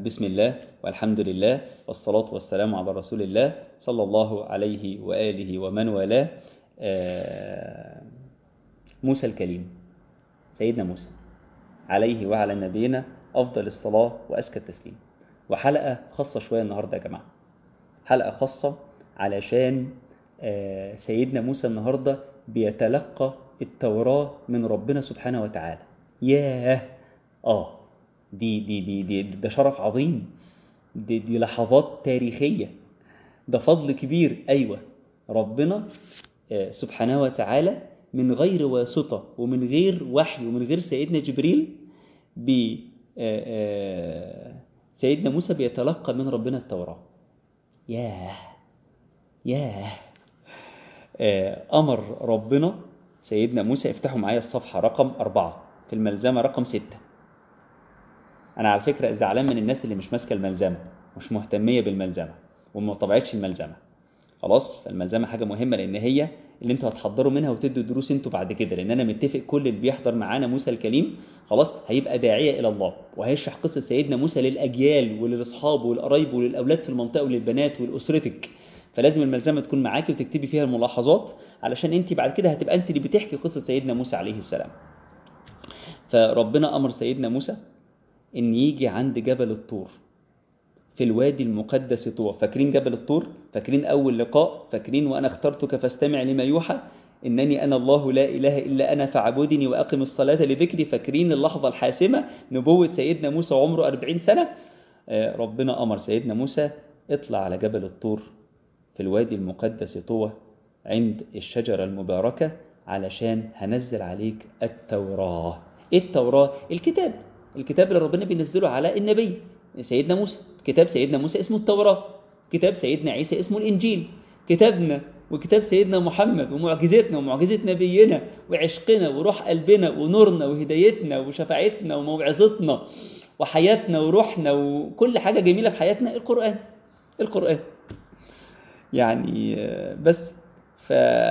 بسم الله والحمد لله والصلاة والسلام على رسول الله صلى الله عليه وآله ومن والاه موسى الكليم سيدنا موسى عليه وعلى نبينا أفضل الصلاة وأزكى التسليم وحلقة خاصة شوية النهاردة يا جماعة حلقة خاصة علشان سيدنا موسى النهاردة بيتلقى التوراة من ربنا سبحانه وتعالى ياه آه دي دي دي دي ده شرف عظيم دي, دي لحظات تاريخية ده فضل كبير أيوة ربنا سبحانه وتعالى من غير واسطة ومن غير وحي ومن غير سيدنا جبريل ب سيدنا موسى بيتلقى من ربنا التوراة ياه ياه أمر ربنا سيدنا موسى افتحوا معايا الصفحة رقم أربعة في الملزمة رقم ستة أنا على فكرة زعلان من الناس اللي مش ماسكة الملزمة مش مهتمية بالملزمة وما طبعتش الملزمة خلاص فالملزمة حاجة مهمة لأن هي اللي انتوا هتحضروا منها وتدوا دروس انتوا بعد كده لأن أنا متفق كل اللي بيحضر معانا موسى الكليم خلاص هيبقى داعية إلى الله وهيشرح قصة سيدنا موسى للأجيال وللأصحاب والقرايب وللأولاد في المنطقة وللبنات ولأسرتك فلازم الملزمة تكون معاكي وتكتبي فيها الملاحظات علشان انت بعد كده هتبقى انت اللي بتحكي قصة سيدنا موسى عليه السلام فربنا أمر سيدنا موسى ان يجي عند جبل الطور في الوادي المقدس طوى فاكرين جبل الطور فاكرين أول لقاء فاكرين وأنا اخترتك فاستمع لما يوحى إنني أنا الله لا إله إلا أنا فاعبدني وأقم الصلاة لذكري فاكرين اللحظة الحاسمة نبوة سيدنا موسى عمره أربعين سنة ربنا أمر سيدنا موسى اطلع على جبل الطور في الوادي المقدس طوى عند الشجرة المباركة علشان هنزل عليك التوراة إيه التوراة؟ الكتاب الكتاب اللي ربنا بينزله على النبي سيدنا موسى كتاب سيدنا موسى اسمه التوراة كتاب سيدنا عيسى اسمه الإنجيل كتابنا وكتاب سيدنا محمد ومعجزتنا ومعجزة نبينا وعشقنا وروح قلبنا ونورنا وهدايتنا وشفاعتنا وموعظتنا وحياتنا وروحنا وكل حاجة جميلة في حياتنا القرآن القرآن يعني بس ف...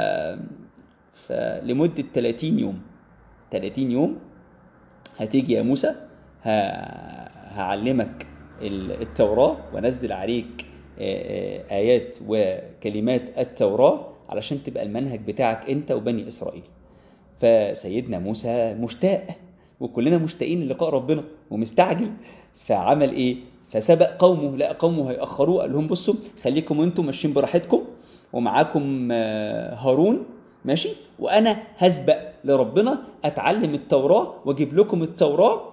فلمدة 30 يوم 30 يوم هتيجي يا موسى ه... هعلمك التوراة ونزل عليك آيات وكلمات التوراة علشان تبقى المنهج بتاعك أنت وبني إسرائيل فسيدنا موسى مشتاق وكلنا مشتاقين للقاء ربنا ومستعجل فعمل إيه فسبق قومه لا قومه هيأخروه قال لهم بصوا خليكم انتم ماشيين براحتكم ومعاكم هارون ماشي وأنا هسبق لربنا أتعلم التوراة وأجيب لكم التوراة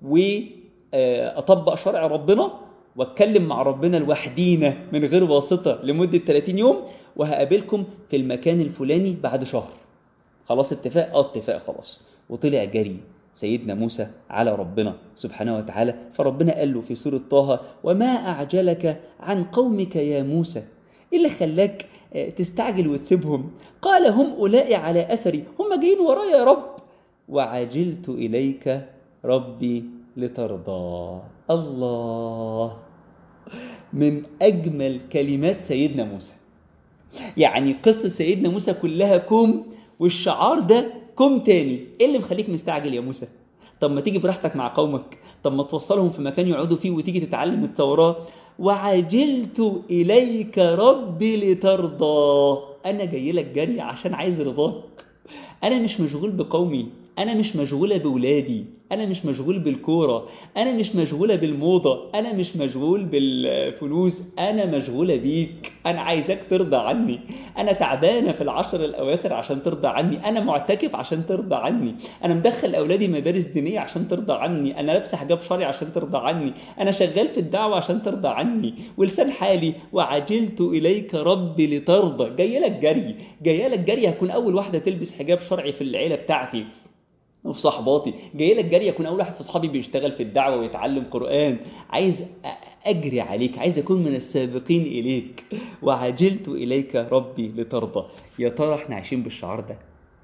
وأطبق شرع ربنا واتكلم مع ربنا لوحدينا من غير واسطة لمدة 30 يوم وهقابلكم في المكان الفلاني بعد شهر خلاص اتفاق اه اتفاق خلاص وطلع جري سيدنا موسى على ربنا سبحانه وتعالى فربنا قال له في سورة طه وما أعجلك عن قومك يا موسى إيه اللي خلاك تستعجل وتسيبهم قال هم أولئك على أثري هم جايين ورايا يا رب وعجلت إليك ربي لترضى الله من أجمل كلمات سيدنا موسى يعني قصة سيدنا موسى كلها كوم والشعار ده كوم تاني ايه اللي مخليك مستعجل يا موسى طب ما تيجي براحتك مع قومك طب ما توصلهم في مكان يقعدوا فيه وتيجي تتعلم التوراة وعجلت إليك ربي لترضى أنا جاي لك جري عشان عايز رضاك أنا مش مشغول بقومي أنا مش مشغولة بولادي أنا مش مشغول بالكورة أنا مش مشغولة بالموضة أنا مش مشغول بالفلوس أنا مشغولة بيك أنا عايزك ترضى عني أنا تعبانة في العشر الأواخر عشان ترضى عني أنا معتكف عشان ترضى عني أنا مدخل أولادي مدارس دينية عشان ترضى عني أنا لابسة حجاب شرعي عشان ترضى عني أنا شغال في الدعوة عشان ترضى عني ولسان حالي وعجلت إليك ربي لترضى جاية لك جري جاية لك جري هكون أول واحدة تلبس حجاب شرعي في العيلة بتاعتي وفي صحباتي جاي لك جري اكون اول واحد في اصحابي بيشتغل في الدعوه ويتعلم قران عايز اجري عليك عايز اكون من السابقين اليك وعجلت اليك ربي لترضى يا ترى احنا عايشين بالشعار ده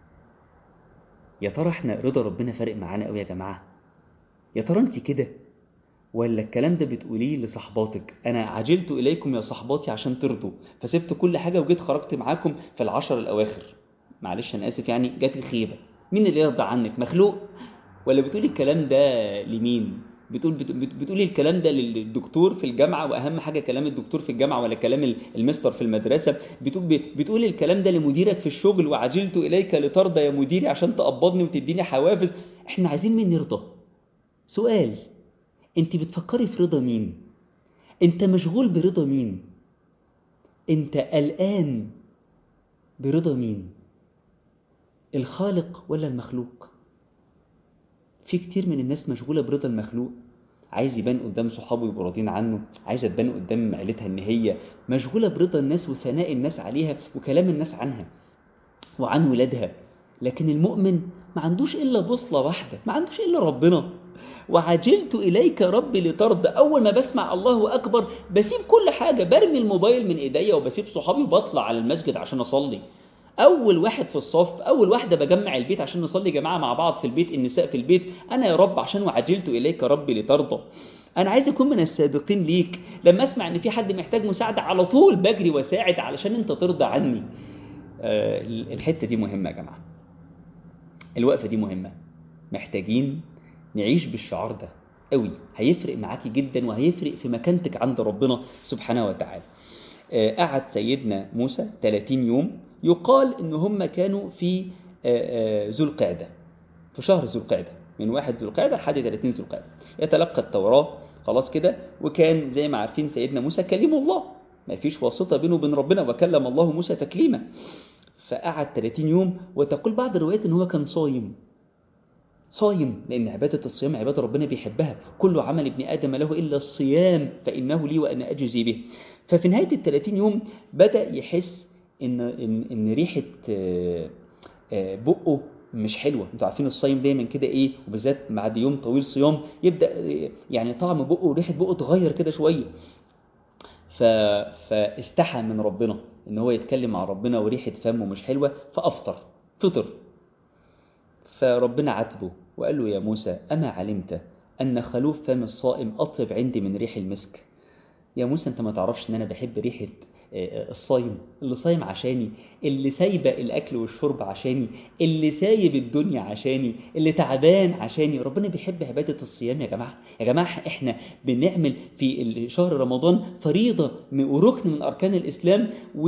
يا ترى احنا رضا ربنا فارق معانا قوي يا جماعه يا ترى انت كده ولا الكلام ده بتقوليه لصحباتك انا عجلت اليكم يا صحباتي عشان ترضوا فسبت كل حاجه وجيت خرجت معاكم في العشر الاواخر معلش انا اسف يعني جات الخيبه مين اللي يرضى عنك مخلوق ولا بتقولي الكلام ده لمين بتقول بت- بت- بتقولي الكلام ده للدكتور في الجامعه واهم حاجه كلام الدكتور في الجامعه ولا كلام ال- المستر في المدرسه بتقول بتقولي الكلام ده لمديرك في الشغل وعجلت اليك لترضى يا مديري عشان تقبضني وتديني حوافز احنا عايزين مين يرضى سؤال انت بتفكري في رضا مين انت مشغول برضا مين انت قلقان برضا مين الخالق ولا المخلوق في كتير من الناس مشغولة برضا المخلوق عايز يبان قدام صحابه يبقوا راضيين عنه عايزة تبان قدام عيلتها ان هي مشغولة برضا الناس وثناء الناس عليها وكلام الناس عنها وعن ولادها لكن المؤمن ما عندوش إلا بصلة واحدة ما عندوش إلا ربنا وعجلت إليك ربي لترضى أول ما بسمع الله أكبر بسيب كل حاجة برمي الموبايل من إيديا وبسيب صحابي وبطلع على المسجد عشان أصلي أول واحد في الصف أول واحدة بجمع البيت عشان نصلي جماعة مع بعض في البيت النساء في البيت أنا يا رب عشان وعجلت إليك ربي لترضى أنا عايز أكون من السابقين ليك لما أسمع إن في حد محتاج مساعدة على طول بجري وساعد علشان أنت ترضى عني آه، الحتة دي مهمة يا جماعة الوقفة دي مهمة محتاجين نعيش بالشعار ده قوي هيفرق معاكي جدا وهيفرق في مكانتك عند ربنا سبحانه وتعالى آه، قعد سيدنا موسى 30 يوم يقال ان هم كانوا في آه، آه، ذو القعده في شهر ذو القعده من واحد ذو القعده لحد 30 ذو القعده يتلقى التوراه خلاص كده وكان زي ما عارفين سيدنا موسى كليم الله ما فيش واسطه بينه وبين ربنا وكلم الله موسى تكليما فقعد 30 يوم وتقول بعض الروايات ان هو كان صايم صايم لأن عبادة الصيام عبادة ربنا بيحبها كل عمل ابن آدم له إلا الصيام فإنه لي وأنا أجزي به ففي نهاية الثلاثين يوم بدأ يحس إن, إن, إن ريحة آه، آه، بقه مش حلوة انتوا عارفين الصايم دايما كده ايه وبالذات بعد يوم طويل صيام يبدأ آه، يعني طعم بقه وريحة بقه تغير كده شوية ف... فاستحى من ربنا ان هو يتكلم مع ربنا وريحة فمه مش حلوة فأفطر فطر فربنا عاتبه وقال له يا موسى أما علمت أن خلوف فم الصائم أطيب عندي من ريح المسك يا موسى أنت ما تعرفش أن أنا بحب ريحة آه، الصايم اللي صايم عشاني اللي سايبة الأكل والشرب عشاني اللي سايب الدنيا عشاني اللي تعبان عشاني ربنا بيحب عبادة الصيام يا جماعة يا جماعة إحنا بنعمل في شهر رمضان فريضة من- وركن من أركان الإسلام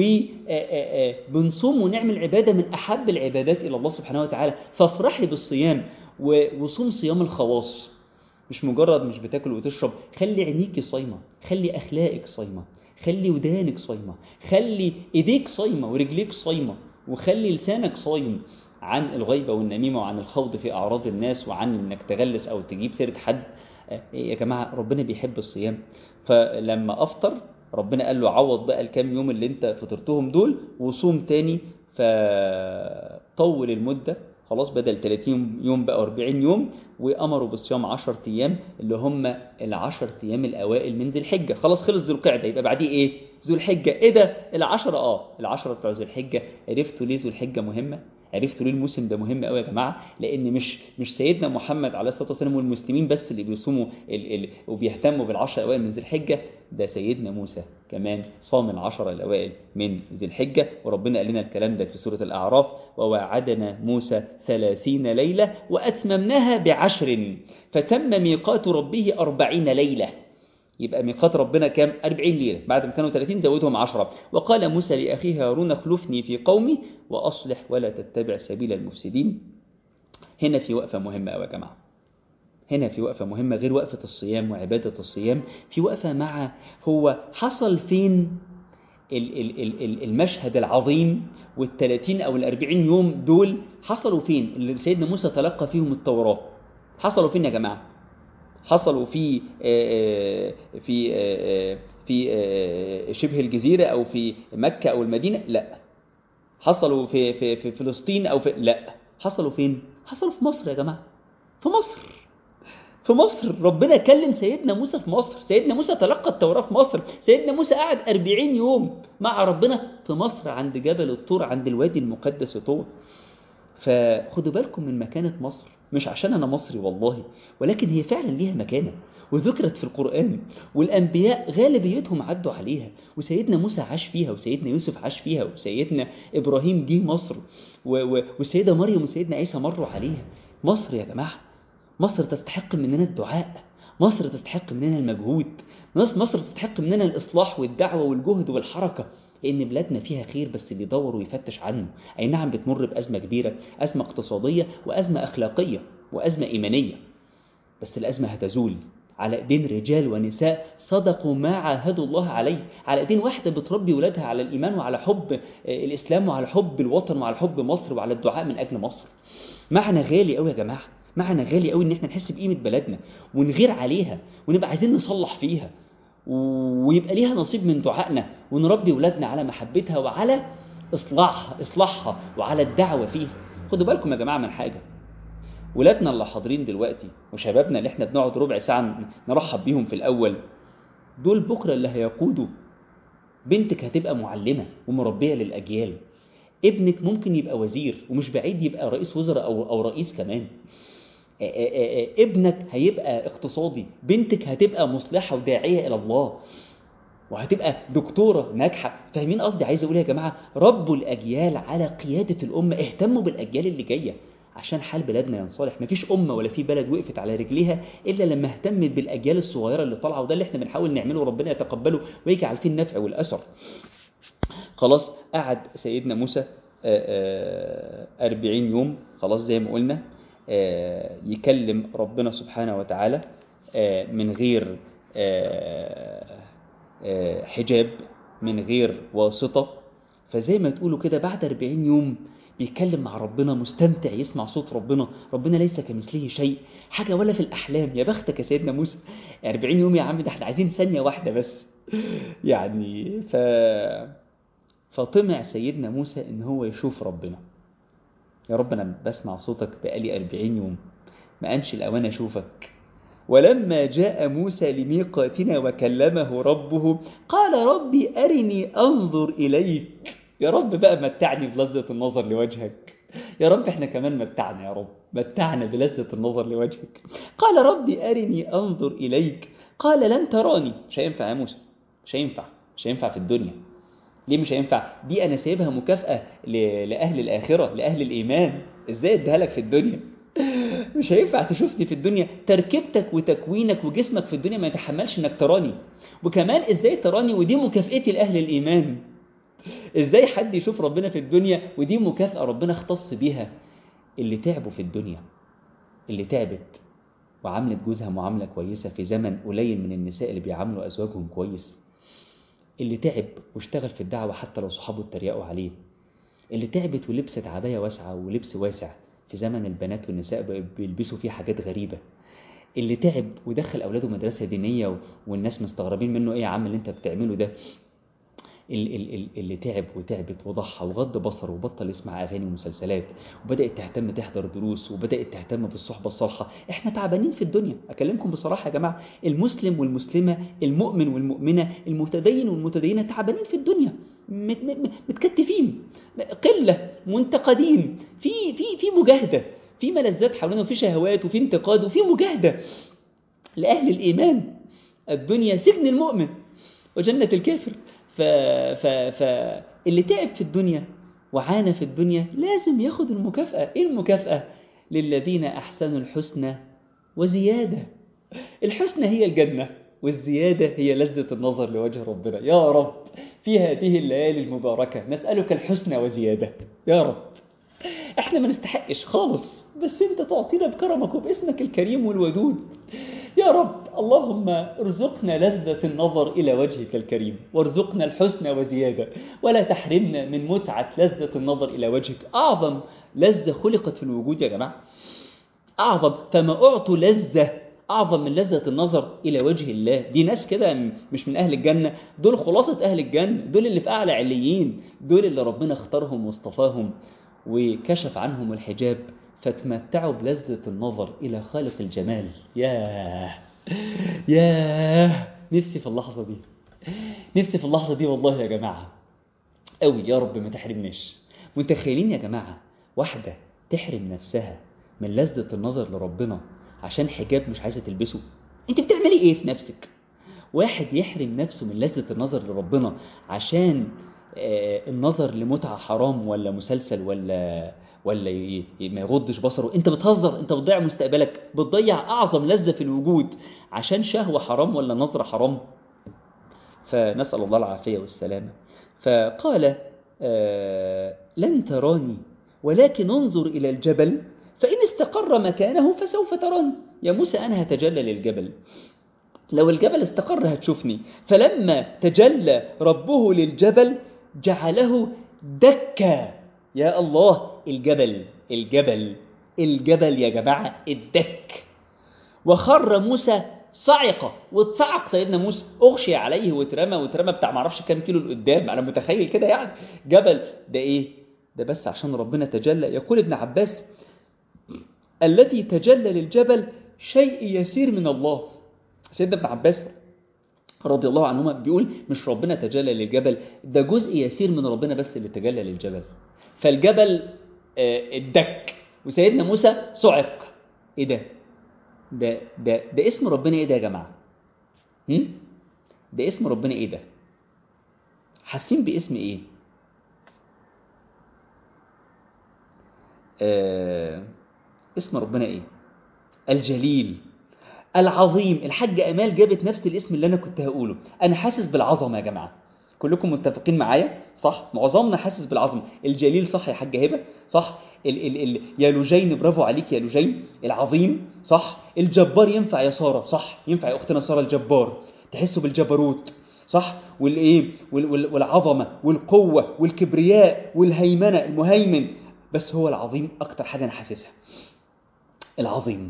وبنصوم ونعمل عبادة من أحب العبادات إلى الله سبحانه وتعالى فافرحي بالصيام و- وصوم صيام الخواص مش مجرد مش بتاكل وتشرب خلي عينيكي صايمة خلي أخلاقك صايمة خلي ودانك صايمة خلي إيديك صايمة ورجليك صايمة وخلي لسانك صايم عن الغيبة والنميمة وعن الخوض في أعراض الناس وعن إنك تغلس أو تجيب سيرة حد آه، يا جماعة ربنا بيحب الصيام فلما أفطر ربنا قال له عوض بقى الكام يوم اللي انت فطرتهم دول وصوم تاني فطول المدة خلاص بدل 30 يوم بقى 40 يوم وامروا بالصيام 10 ايام اللي هم ال 10 ايام الاوائل من ذي الحجه خلاص خلص ذو القعده يبقى بعديه ايه ذو الحجه ايه ده ال10 اه ال10 بتوع ذو الحجه عرفتوا ليه ذو الحجه مهمه عرفتوا ليه الموسم ده مهم قوي يا جماعه لان مش مش سيدنا محمد عليه الصلاه والسلام والمسلمين بس اللي بيصوموا ال ال وبيهتموا بالعشر الاوائل من ذي الحجه ده سيدنا موسى كمان صام العشر الاوائل من ذي الحجه وربنا قال لنا الكلام ده في سوره الاعراف ووعدنا موسى ثلاثين ليله واتممناها بعشر فتم ميقات ربه أربعين ليله يبقى ميقات ربنا كام 40 ليله بعد ما كانوا 30 زودهم 10 وقال موسى لاخيه هارون اخلفني في قومي واصلح ولا تتبع سبيل المفسدين هنا في وقفه مهمه قوي يا جماعه هنا في وقفة مهمة غير وقفة الصيام وعبادة الصيام في وقفة مع هو حصل فين ال- ال- ال- ال- المشهد العظيم والثلاثين أو الأربعين يوم دول حصلوا فين اللي سيدنا موسى تلقى فيهم التوراة حصلوا فين يا جماعة حصلوا في آه، آه، في آه، آه، في آه، شبه الجزيرة أو في مكة أو المدينة لا حصلوا في في في فلسطين أو في لا حصلوا فين حصلوا في مصر يا جماعة في مصر في مصر ربنا كلم سيدنا موسى في مصر سيدنا موسى تلقى التوراة في مصر سيدنا موسى قعد أربعين يوم مع ربنا في مصر عند جبل الطور عند الوادي المقدس طور فخدوا بالكم من مكانة مصر مش عشان أنا مصري والله ولكن هي فعلا ليها مكانة وذكرت في القرآن والأنبياء غالبيتهم عدوا عليها وسيدنا موسى عاش فيها وسيدنا يوسف عاش فيها وسيدنا إبراهيم جه مصر و- و- والسيدة مريم وسيدنا عيسى مروا عليها مصر يا جماعة مصر تستحق مننا الدعاء مصر تستحق مننا المجهود مصر تستحق مننا الإصلاح والدعوة والجهد والحركة لأن بلادنا فيها خير بس اللي يدور ويفتش عنه أي نعم بتمر بأزمة كبيرة أزمة اقتصادية وأزمة أخلاقية وأزمة إيمانية بس الأزمة هتزول على ايدين رجال ونساء صدقوا ما عاهدوا الله عليه على ايدين واحده بتربي ولادها على الايمان وعلى حب الاسلام وعلى حب الوطن وعلى حب مصر وعلى الدعاء من اجل مصر معنى غالي قوي يا جماعه معنى غالي قوي ان احنا نحس بقيمه بلدنا ونغير عليها ونبقى عايزين نصلح فيها ويبقى ليها نصيب من دعائنا ونربي ولادنا على محبتها وعلى اصلاحها اصلاحها وعلى الدعوه فيها خدوا بالكم يا جماعه من حاجه ولادنا اللي حاضرين دلوقتي وشبابنا اللي احنا بنقعد ربع ساعة نرحب بيهم في الأول دول بكرة اللي هيقودوا بنتك هتبقى معلمة ومربية للأجيال ابنك ممكن يبقى وزير ومش بعيد يبقى رئيس وزراء أو, أو رئيس كمان ابنك هيبقى اقتصادي بنتك هتبقى مصلحة وداعية إلى الله وهتبقى دكتورة ناجحة فاهمين قصدي عايز أقول يا جماعة ربوا الأجيال على قيادة الأمة اهتموا بالأجيال اللي جاية عشان حال بلادنا ينصلح مفيش أمة ولا في بلد وقفت على رجليها إلا لما اهتمت بالأجيال الصغيرة اللي طالعة وده اللي احنا بنحاول نعمله وربنا يتقبله ويجعل فيه النفع والأثر خلاص قعد سيدنا موسى أربعين يوم خلاص زي ما قلنا يكلم ربنا سبحانه وتعالى من غير حجاب من غير واسطة فزي ما تقولوا كده بعد أربعين يوم بيتكلم مع ربنا مستمتع يسمع صوت ربنا ربنا ليس كمثله شيء حاجة ولا في الأحلام يا بختك يا سيدنا موسى 40 يوم يا عم ده احنا عايزين ثانية واحدة بس يعني ف فطمع سيدنا موسى ان هو يشوف ربنا يا رب انا بسمع صوتك بقالي 40 يوم ما قامش الاوان اشوفك ولما جاء موسى لميقاتنا وكلمه ربه قال ربي أرني أنظر إليك يا رب بقى متعني بلذة النظر لوجهك يا رب احنا كمان متعنا يا رب متعنا بلذة النظر لوجهك قال ربي أرني أنظر إليك قال لن تراني مش هينفع يا موسى مش هينفع مش هينفع في الدنيا ليه مش هينفع دي أنا سايبها مكافأة لأهل الآخرة لأهل الإيمان إزاي اديها لك في الدنيا مش هينفع تشوفني في الدنيا تركيبتك وتكوينك وجسمك في الدنيا ما يتحملش انك تراني وكمان ازاي تراني ودي مكافئتي لاهل الايمان ازاي حد يشوف ربنا في الدنيا ودي مكافأة ربنا اختص بيها اللي تعبوا في الدنيا اللي تعبت وعملت جوزها معاملة كويسة في زمن قليل من النساء اللي بيعاملوا أزواجهم كويس اللي تعب واشتغل في الدعوة حتى لو صحابه اتريقوا عليه اللي تعبت ولبست عباية واسعة ولبس واسع في زمن البنات والنساء بيلبسوا فيه حاجات غريبة اللي تعب ودخل أولاده مدرسة دينية والناس مستغربين منه إيه يا عم اللي أنت بتعمله ده اللي تعب وتعبت وضحى وغض بصره وبطل يسمع أغاني ومسلسلات وبدأت تهتم تحضر دروس وبدأت تهتم بالصحبة الصالحة احنا تعبانين في الدنيا أكلمكم بصراحة يا جماعة المسلم والمسلمة المؤمن والمؤمنة المتدين والمتدينة تعبانين في الدنيا متكتفين قلة منتقدين في في في مجاهدة في ملذات حوالينا وفي شهوات وفي انتقاد وفي مجاهدة لأهل الإيمان الدنيا سجن المؤمن وجنة الكافر ف... ف... ف... اللي تعب في الدنيا وعانى في الدنيا لازم ياخد المكافأة ايه المكافأة للذين أحسنوا الحسنى وزيادة الحسنى هي الجنة والزيادة هي لذة النظر لوجه ربنا يا رب في هذه الليالي المباركة نسألك الحسنى وزيادة يا رب احنا ما نستحقش خالص بس انت تعطينا بكرمك وباسمك الكريم والودود يا رب اللهم ارزقنا لذة النظر إلى وجهك الكريم وارزقنا الحسن وزيادة ولا تحرمنا من متعة لذة النظر إلى وجهك أعظم لذة خلقت في الوجود يا جماعة أعظم فما أعطوا لذة أعظم من لذة النظر إلى وجه الله دي ناس كده مش من أهل الجنة دول خلاصة أهل الجنة دول اللي في أعلى عليين دول اللي ربنا اختارهم واصطفاهم وكشف عنهم الحجاب فتمتعوا بلذة النظر إلى خالق الجمال ياه ياه نفسي في اللحظة دي نفسي في اللحظة دي والله يا جماعة قوي يا رب ما تحرمناش متخيلين يا جماعة واحدة تحرم نفسها من لذة النظر لربنا عشان حجاب مش عايزة تلبسه انت بتعملي ايه في نفسك واحد يحرم نفسه من لذة النظر لربنا عشان النظر لمتعة حرام ولا مسلسل ولا ولا ي... ي- ما يغضش بصره انت بتهزر انت بتضيع مستقبلك بتضيع اعظم لذة في الوجود عشان شهوة حرام ولا نظرة حرام فنسأل الله العافية والسلامة فقال آه لن تراني ولكن انظر إلى الجبل فإن استقر مكانه فسوف تراني يا موسى أنا هتجلى للجبل لو الجبل استقر هتشوفني فلما تجلى ربه للجبل جعله دكا يا الله الجبل الجبل الجبل يا جماعة الدك وخر موسى صعقة واتصعق سيدنا موسى أغشي عليه واترمى واترمى بتاع معرفش كام كيلو لقدام أنا متخيل كده يعني جبل ده إيه ده بس عشان ربنا تجلى يقول ابن عباس الذي تجلى للجبل شيء يسير من الله سيدنا ابن عباس رضي الله عنهما بيقول مش ربنا تجلى للجبل ده جزء يسير من ربنا بس اللي تجلى للجبل فالجبل آه، اتدك وسيدنا موسى صعق ايه ده ده ده ده اسم ربنا ايه ده يا جماعه هم؟ ده اسم ربنا ايه ده حاسين باسم ايه آه اسم ربنا ايه الجليل العظيم الحاج امال جابت نفس الاسم اللي انا كنت هقوله انا حاسس بالعظمه يا جماعه كلكم متفقين معايا صح معظمنا حاسس بالعظمه الجليل صح يا حاجه هبه صح ال ال ال يا لجين برافو عليك يا لجين العظيم صح الجبار ينفع يا ساره صح ينفع يا اختنا ساره الجبار تحسوا بالجبروت صح والايه وال- وال- والعظمه والقوه والكبرياء والهيمنه المهيمن بس هو العظيم اكتر حاجه انا حاسسها العظيم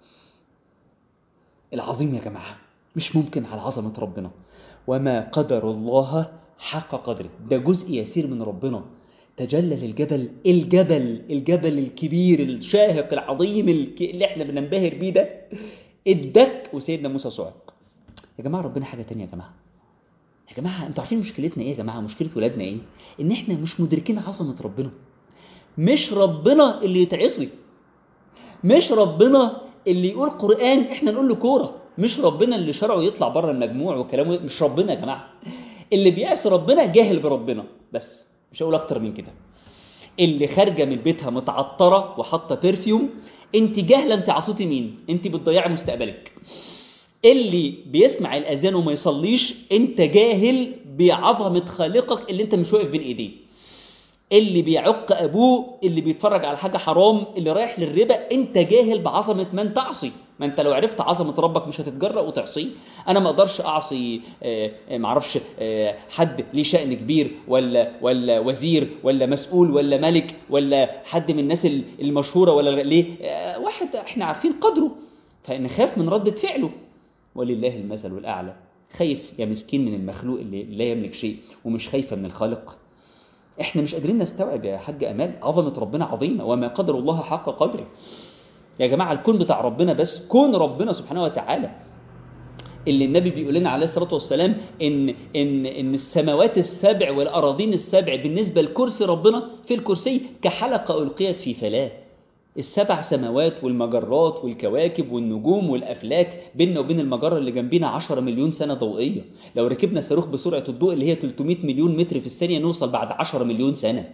العظيم يا جماعة مش ممكن على عظمة ربنا وما قدر الله حق قدره ده جزء يسير من ربنا تجلى للجبل الجبل الجبل الكبير الشاهق العظيم الك- اللي احنا بننبهر بيه ده ادك وسيدنا موسى صعق يا جماعة ربنا حاجة تانية يا جماعة يا جماعة انتوا عارفين مشكلتنا ايه يا جماعة مشكلة ولادنا ايه ان احنا مش مدركين عظمة ربنا مش ربنا اللي يتعصي مش ربنا اللي يقول قرآن احنا نقول له كورة مش ربنا اللي شرعه يطلع بره المجموع وكلامه مش ربنا يا جماعة اللي بيعصي ربنا جاهل بربنا بس مش هقول اكتر من كده اللي خارجة من بيتها متعطرة وحاطة برفيوم انت جاهلة انت عصيتي مين انت بتضيعي مستقبلك اللي بيسمع الاذان وما يصليش انت جاهل بعظمة خالقك اللي انت مش واقف بين ايديه اللي بيعق ابوه اللي بيتفرج على حاجه حرام اللي رايح للربا انت جاهل بعظمه من تعصي ما انت لو عرفت عظمه ربك مش هتتجرأ وتعصيه انا ما اقدرش اعصي آه، آه، معرفش آه، حد ليه شأن كبير ولا ولا وزير ولا مسؤول ولا ملك ولا حد من الناس ال- المشهوره ولا ليه آه، واحد احنا عارفين قدره فنخاف من ردة فعله ولله المثل الاعلى خايف يا مسكين من المخلوق اللي لا يملك شيء ومش خايفه من الخالق احنا مش قادرين نستوعب يا حاج امال عظمه ربنا عظيمه وما قدر الله حق قدره يا جماعه الكون بتاع ربنا بس كون ربنا سبحانه وتعالى اللي النبي بيقول لنا عليه الصلاه والسلام ان ان ان السماوات السبع والاراضين السبع بالنسبه لكرسي ربنا في الكرسي كحلقه القيت في فلاه السبع سماوات والمجرات والكواكب والنجوم والافلاك بيننا وبين المجره اللي جنبينا 10 مليون سنه ضوئيه لو ركبنا صاروخ بسرعه الضوء اللي هي 300 مليون متر في الثانيه نوصل بعد 10 مليون سنه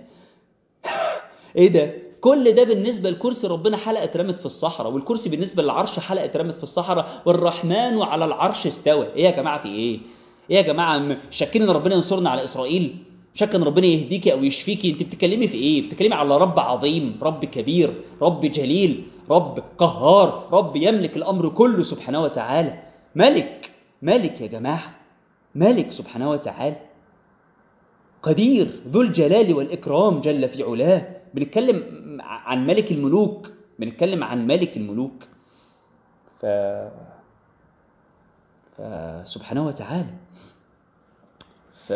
ايه ده كل ده بالنسبة لكرسي ربنا حلقة اترمت في الصحراء والكرسي بالنسبة للعرش حلقة اترمت في الصحراء والرحمن على العرش استوى ايه يا جماعة في ايه ايه يا جماعة م- شاكين ان ربنا ينصرنا على اسرائيل شك ان ربنا يهديكي او يشفيكي انت بتتكلمي في ايه بتتكلمي على رب عظيم رب كبير رب جليل رب قهار رب يملك الامر كله سبحانه وتعالى ملك ملك يا جماعة ملك سبحانه وتعالى قدير ذو الجلال والإكرام جل في علاه بنتكلم عن ملك الملوك بنتكلم عن ملك الملوك ف... فسبحانه وتعالى ف...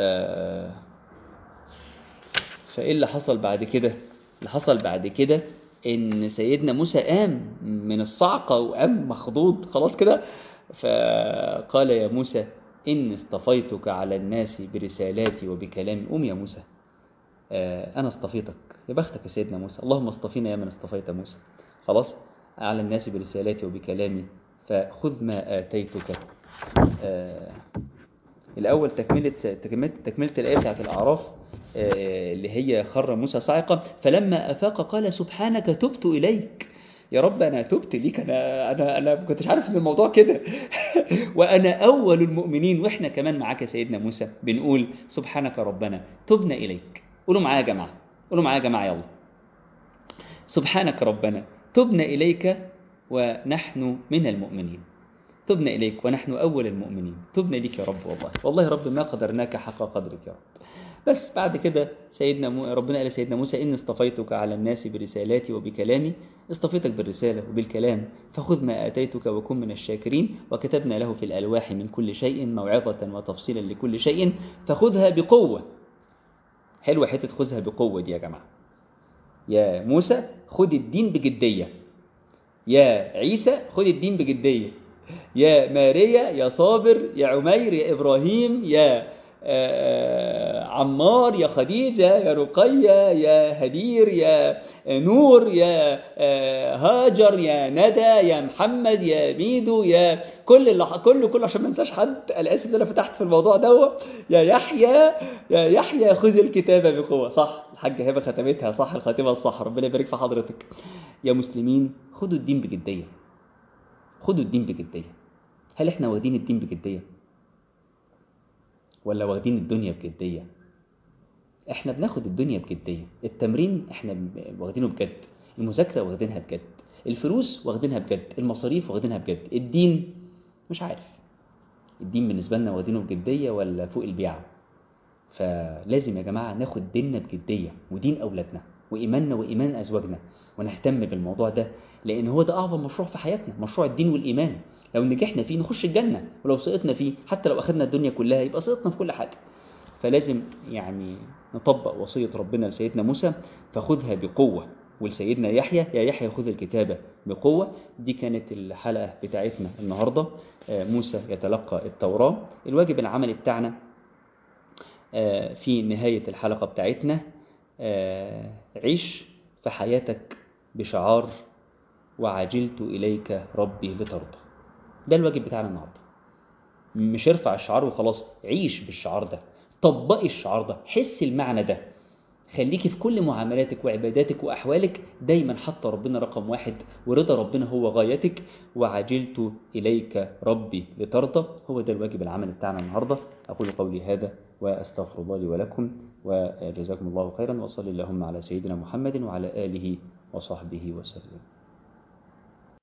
فإيه اللي حصل بعد كده اللي حصل بعد كده إن سيدنا موسى قام من الصعقة وقام مخضوض خلاص كده فقال يا موسى إني اصطفيتك على الناس برسالاتي وبكلامي قوم يا موسى آه، أنا اصطفيتك يا بختك يا سيدنا موسى اللهم اصطفينا يا من اصطفيت موسى خلاص على الناس برسالاتي وبكلامي فخذ ما آتيتك آه، الأول تكملة تكملة, تكملة الآية بتاعت الأعراف اللي هي خر موسى صاعقة فلما أفاق قال سبحانك تبت إليك يا رب أنا تبت ليك أنا أنا أنا ما كنتش عارف إن الموضوع كده وأنا أول المؤمنين وإحنا كمان معاك يا سيدنا موسى بنقول سبحانك ربنا تبنا إليك قولوا معايا يا جماعة قولوا معايا يا جماعة يلا سبحانك ربنا تبنا إليك ونحن من المؤمنين تبنا إليك ونحن أول المؤمنين تبنا ليك يا رب والله والله يا رب ما قدرناك حق قدرك يا رب بس بعد كده سيدنا مو... ربنا قال سيدنا موسى إن اصطفيتك على الناس برسالاتي وبكلامي اصطفيتك بالرسالة وبالكلام فخذ ما آتيتك وكن من الشاكرين وكتبنا له في الألواح من كل شيء موعظة وتفصيلا لكل شيء فخذها بقوة حلوة حتة خذها بقوة دي يا جماعة يا موسى خد الدين بجدية يا عيسى خد الدين بجدية يا ماريا يا صابر يا عمير يا إبراهيم يا عمار يا خديجة يا رقية يا هدير يا نور يا هاجر يا ندى يا محمد يا ميدو يا كل اللي كله كله عشان ما انساش حد انا اسف ان انا فتحت في الموضوع دوت يا يحيى يا يحيى خذ الكتابه بقوه صح الحاجه هبه ختمتها صح الخاتمه الصح ربنا يبارك في حضرتك يا مسلمين خدوا الدين بجديه خدوا الدين بجديه هل احنا واخدين الدين بجديه ولا واخدين الدنيا بجدية احنا بناخد الدنيا بجدية التمرين احنا واخدينه بجد المذاكرة واخدينها بجد الفلوس واخدينها بجد المصاريف واخدينها بجد الدين مش عارف الدين بالنسبة لنا واخدينه بجدية ولا فوق البيعة فلازم يا جماعة ناخد ديننا بجدية ودين أولادنا وإيماننا وإيمان أزواجنا ونهتم بالموضوع ده لأن هو ده أعظم مشروع في حياتنا مشروع الدين والإيمان لو نجحنا فيه نخش الجنة ولو سقطنا فيه حتى لو أخذنا الدنيا كلها يبقى سقطنا في كل حاجة فلازم يعني نطبق وصية ربنا لسيدنا موسى فخذها بقوة ولسيدنا يحيى يا يحيى خذ الكتابة بقوة دي كانت الحلقة بتاعتنا النهاردة موسى يتلقى التوراة الواجب العملي بتاعنا في نهاية الحلقة بتاعتنا عيش في حياتك بشعار وعجلت إليك ربي لترضى ده الواجب بتاعنا النهارده مش ارفع الشعار وخلاص عيش بالشعار ده طبقي الشعار ده حس المعنى ده خليكي في كل معاملاتك وعباداتك وأحوالك دايما حتى ربنا رقم واحد ورضا ربنا هو غايتك وعجلت إليك ربي لترضى هو ده الواجب العملي بتاعنا النهاردة أقول قولي هذا وأستغفر الله لي ولكم وجزاكم الله خيرا وصلي اللهم على سيدنا محمد وعلى آله وصحبه وسلم